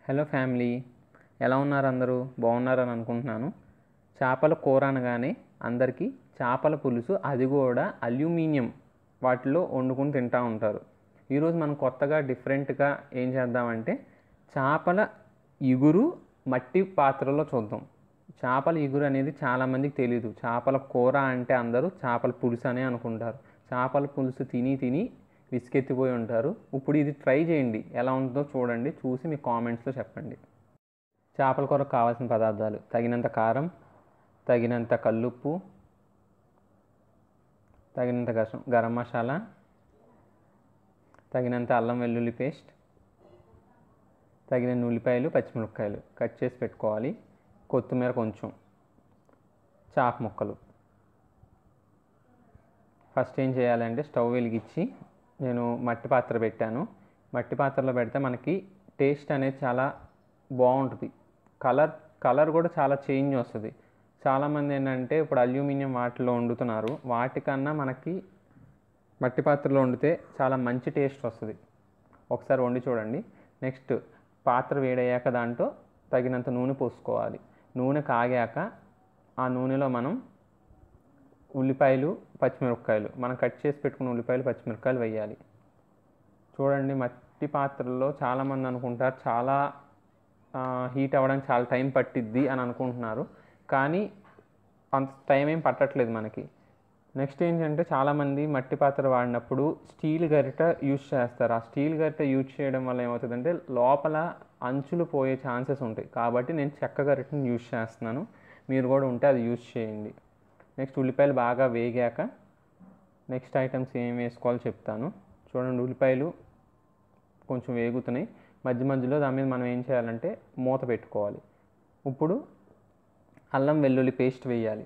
hello family ఎలా ఉన్నారు అందరూ బాగున్నారని అనుకుంటున్నాను చేపల కూర అనగానే అందరికీ చేపల పులుసు అది కూడా అల్యూమినియం వాటిలో వండుకుని తింటూ ఉంటారు ఈరోజు మనం కొత్తగా డిఫరెంట్గా ఏం చేద్దామంటే చేపల ఇగురు మట్టి పాత్రలో చూద్దాం చేపల ఇగురు అనేది చాలామందికి తెలియదు చేపల కూర అంటే అందరూ చేపల పులుసు అనే అనుకుంటారు చేపల పులుసు తిని తిని విసుకెత్తిపోయి ఉంటారు ఇప్పుడు ఇది ట్రై చేయండి ఎలా ఉంటుందో చూడండి చూసి మీ కామెంట్స్లో చెప్పండి చేపల కూరకు కావాల్సిన పదార్థాలు తగినంత కారం తగినంత కల్లుప్పు తగినంత గసం గరం మసాలా తగినంత అల్లం వెల్లుల్లి పేస్ట్ తగినన్ని ఉల్లిపాయలు పచ్చిమిరపకాయలు కట్ చేసి పెట్టుకోవాలి కొత్తిమీర కొంచెం చాప ముక్కలు ఫస్ట్ ఏం చేయాలంటే స్టవ్ వెలిగించి నేను మట్టి పాత్ర పెట్టాను మట్టి పాత్రలో పెడితే మనకి టేస్ట్ అనేది చాలా బాగుంటుంది కలర్ కలర్ కూడా చాలా చేంజ్ వస్తుంది చాలామంది ఏంటంటే ఇప్పుడు అల్యూమినియం వాటిలో వండుతున్నారు వాటికన్నా మనకి మట్టి పాత్రలో వండితే చాలా మంచి టేస్ట్ వస్తుంది ఒకసారి వండి చూడండి నెక్స్ట్ పాత్ర వేడయ్యాక దాంట్లో తగినంత నూనె పోసుకోవాలి నూనె కాగాక ఆ నూనెలో మనం ఉల్లిపాయలు పచ్చిమిరపకాయలు మనం కట్ చేసి పెట్టుకున్న ఉల్లిపాయలు పచ్చిమిరపకాయలు వేయాలి చూడండి మట్టి పాత్రలో చాలామంది అనుకుంటారు చాలా హీట్ అవ్వడానికి చాలా టైం పట్టిద్ది అని అనుకుంటున్నారు కానీ అంత టైం ఏం పట్టట్లేదు మనకి నెక్స్ట్ ఏంటంటే చాలామంది మట్టి పాత్ర వాడినప్పుడు స్టీల్ గరిట యూజ్ చేస్తారు ఆ స్టీల్ గరిట యూజ్ చేయడం వల్ల ఏమవుతుందంటే లోపల అంచులు పోయే ఛాన్సెస్ ఉంటాయి కాబట్టి నేను చెక్క గరిటని యూజ్ చేస్తున్నాను మీరు కూడా ఉంటే అది యూజ్ చేయండి నెక్స్ట్ ఉల్లిపాయలు బాగా వేగాక నెక్స్ట్ ఐటమ్స్ ఏం వేసుకోవాలో చెప్తాను చూడండి ఉల్లిపాయలు కొంచెం వేగుతున్నాయి మధ్య మధ్యలో దాని మీద మనం ఏం చేయాలంటే మూత పెట్టుకోవాలి ఇప్పుడు అల్లం వెల్లుల్లి పేస్ట్ వేయాలి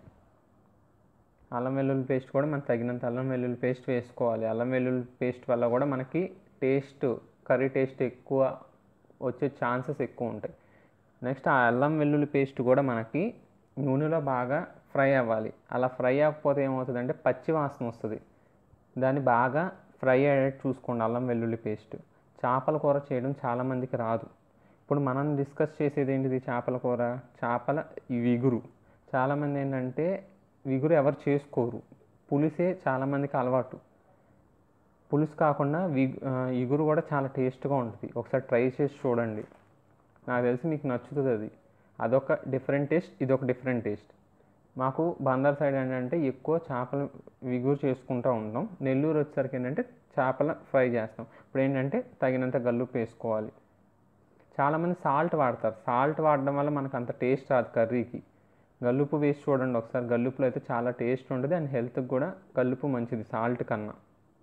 అల్లం వెల్లుల్లి పేస్ట్ కూడా మనకు తగినంత అల్లం వెల్లుల్లి పేస్ట్ వేసుకోవాలి అల్లం వెల్లుల్లి పేస్ట్ వల్ల కూడా మనకి టేస్ట్ కర్రీ టేస్ట్ ఎక్కువ వచ్చే ఛాన్సెస్ ఎక్కువ ఉంటాయి నెక్స్ట్ ఆ అల్లం వెల్లుల్లి పేస్ట్ కూడా మనకి నూనెలో బాగా ఫ్రై అవ్వాలి అలా ఫ్రై అవ్వకపోతే ఏమవుతుందంటే పచ్చి వాసన వస్తుంది దాన్ని బాగా ఫ్రై అయ్యేట్టు చూసుకోండి అల్లం వెల్లుల్లి పేస్ట్ చేపల కూర చేయడం చాలామందికి రాదు ఇప్పుడు మనం డిస్కస్ చేసేది ఏంటిది చేపల కూర చేపల విగురు చాలామంది ఏంటంటే విగురు ఎవరు చేసుకోరు పులిసే చాలామందికి అలవాటు పులుసు కాకుండా వి ఇగురు కూడా చాలా టేస్ట్గా ఉంటుంది ఒకసారి ట్రై చేసి చూడండి నాకు తెలిసి మీకు నచ్చుతుంది అది అదొక డిఫరెంట్ టేస్ట్ ఇదొక డిఫరెంట్ టేస్ట్ మాకు బందర్ సైడ్ ఏంటంటే ఎక్కువ చేపల విగురు చేసుకుంటూ ఉంటాం నెల్లూరు వచ్చేసరికి ఏంటంటే చేపల ఫ్రై చేస్తాం ఇప్పుడు ఏంటంటే తగినంత గల్లుప్పు వేసుకోవాలి చాలామంది సాల్ట్ వాడతారు సాల్ట్ వాడడం వల్ల మనకు అంత టేస్ట్ రాదు కర్రీకి గల్లుప్పు వేసి చూడండి ఒకసారి గల్లుప్పులో అయితే చాలా టేస్ట్ ఉంటుంది అండ్ హెల్త్కి కూడా గల్లుప్పు మంచిది సాల్ట్ కన్నా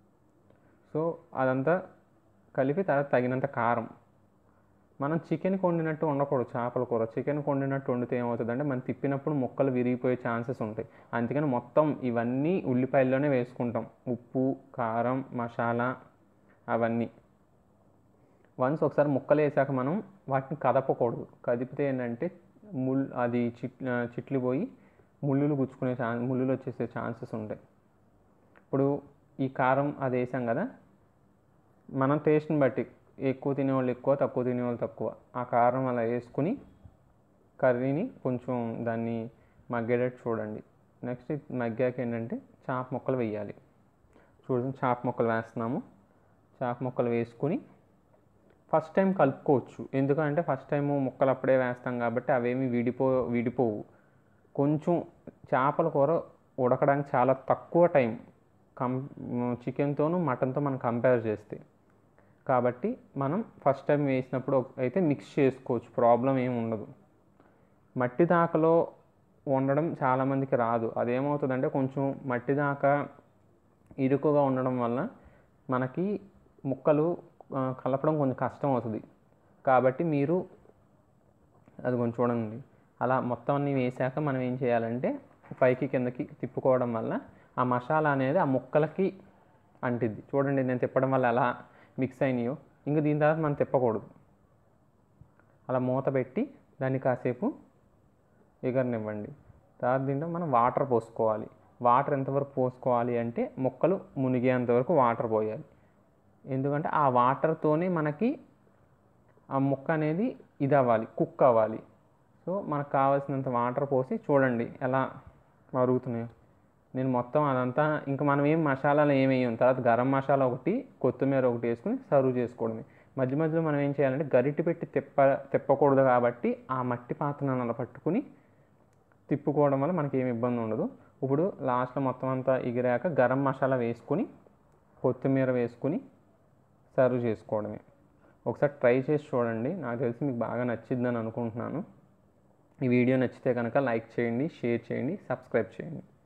సో అదంతా కలిపి తర్వాత తగినంత కారం మనం చికెన్ వండినట్టు ఉండకూడదు చేపల కూర చికెన్ వండినట్టు వండితే ఏమవుతుందంటే మనం తిప్పినప్పుడు ముక్కలు విరిగిపోయే ఛాన్సెస్ ఉంటాయి అందుకని మొత్తం ఇవన్నీ ఉల్లిపాయల్లోనే వేసుకుంటాం ఉప్పు కారం మసాలా అవన్నీ వన్స్ ఒకసారి ముక్కలు వేసాక మనం వాటిని కదపకూడదు కదిపితే ఏంటంటే ముల్ అది చిట్ చిట్లిపోయి ముళ్ళులు గుచ్చుకునే ఛాన్ ముళ్ళులు వచ్చేసే ఛాన్సెస్ ఉంటాయి ఇప్పుడు ఈ కారం అది వేసాం కదా మనం టేస్ట్ని బట్టి ఎక్కువ తినేవాళ్ళు ఎక్కువ తక్కువ తినేవాళ్ళు తక్కువ ఆ కారం అలా వేసుకుని కర్రీని కొంచెం దాన్ని మగ్గేటట్టు చూడండి నెక్స్ట్ మగ్గాక ఏంటంటే చాప ముక్కలు వేయాలి చూడండి చాప ముక్కలు వేస్తున్నాము చాప ముక్కలు వేసుకుని ఫస్ట్ టైం కలుపుకోవచ్చు ఎందుకంటే ఫస్ట్ టైం ముక్కలు అప్పుడే వేస్తాం కాబట్టి అవేమి విడిపో విడిపోవు కొంచెం చేపల కూర ఉడకడానికి చాలా తక్కువ టైం కం చికెన్తోను మటన్తో మనం కంపేర్ చేస్తే కాబట్టి మనం ఫస్ట్ టైం వేసినప్పుడు అయితే మిక్స్ చేసుకోవచ్చు ప్రాబ్లం ఏమి ఉండదు మట్టి దాకలో వండడం చాలామందికి రాదు అదేమవుతుందంటే కొంచెం మట్టి దాకా ఇరుకుగా ఉండడం వల్ల మనకి ముక్కలు కలపడం కొంచెం కష్టం అవుతుంది కాబట్టి మీరు అది కొంచెం చూడండి అలా మొత్తం అన్నీ వేసాక మనం ఏం చేయాలంటే పైకి కిందకి తిప్పుకోవడం వల్ల ఆ మసాలా అనేది ఆ ముక్కలకి అంటిద్ది చూడండి నేను తిప్పడం వల్ల అలా మిక్స్ అయినాయో ఇంకా దీని తర్వాత మనం తిప్పకూడదు అలా మూత పెట్టి దాన్ని కాసేపు ఎగరనివ్వండి తర్వాత దీంట్లో మనం వాటర్ పోసుకోవాలి వాటర్ ఎంతవరకు పోసుకోవాలి అంటే ముక్కలు మునిగేంత వరకు వాటర్ పోయాలి ఎందుకంటే ఆ వాటర్తోనే మనకి ఆ ముక్క అనేది ఇది అవ్వాలి కుక్ అవ్వాలి సో మనకు కావాల్సినంత వాటర్ పోసి చూడండి ఎలా మరుగుతున్నాయో నేను మొత్తం అదంతా ఇంకా మనం ఏం మసాలాలు ఏమి వేయం తర్వాత గరం మసాలా ఒకటి కొత్తిమీర ఒకటి వేసుకుని సర్వ్ చేసుకోవడమే మధ్య మధ్యలో మనం ఏం చేయాలంటే గరిటె పెట్టి తిప్ప తిప్పకూడదు కాబట్టి ఆ మట్టి పాత్రను అలా పట్టుకుని తిప్పుకోవడం వల్ల మనకి ఏమి ఇబ్బంది ఉండదు ఇప్పుడు లాస్ట్లో మొత్తం అంతా ఎగిరాక గరం మసాలా వేసుకుని కొత్తిమీర వేసుకుని సర్వ్ చేసుకోవడమే ఒకసారి ట్రై చేసి చూడండి నాకు తెలిసి మీకు బాగా నచ్చిద్దని అనుకుంటున్నాను ఈ వీడియో నచ్చితే కనుక లైక్ చేయండి షేర్ చేయండి సబ్స్క్రైబ్ చేయండి